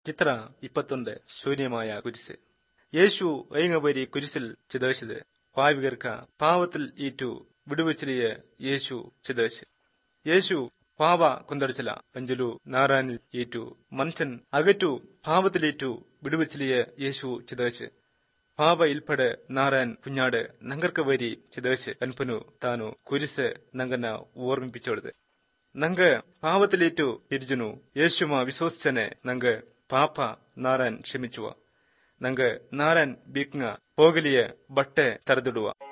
ಚಿತ್ರ ಇಪ್ಪತ್ತೊಂದು ಶೂನ್ಯമായ കുരിശ് യേശു ഏങ്ങവരി കുരിശിൽ ചിതേശത് പാവികർക്ക പാവത്തിൽ ഈറ്റു വിടുവച്ചിലിയ യേശു ചിതേശ് യേശു പാവ കുന്തടിച്ചില ಅಂಜಲು ನಾರಾಯಣಿൽ ಈಟು ಮನ್ಸನ್ ಅಗಟು ಪಾವತಿಲೇಟು ಬಿಡುವಚಿಲಿಯ ಯೇಸು ಚಿದೇಶ್ പാവ ഇൽപ്പട് നാരായൺ കുഞ്ഞാട് നങ്കർക്ക് വരി ചിതേശ് അൻപനു താനു കുരിശ് നങ്കന ഓർമ്മിപ്പിച്ചോടത് നങ്ക പാവത്തിലേറ്റു തിരിജുനു യേശുമ വിശ്വസിച്ചനെ നങ്ക പാപ്പ നാരായൺ ക്ഷമിച്ചുവ നങ്ക നാരായൺ ബിക്ങ്ങ പോകലിയ ബಟ್ಟೆ ತರದಿಡುವ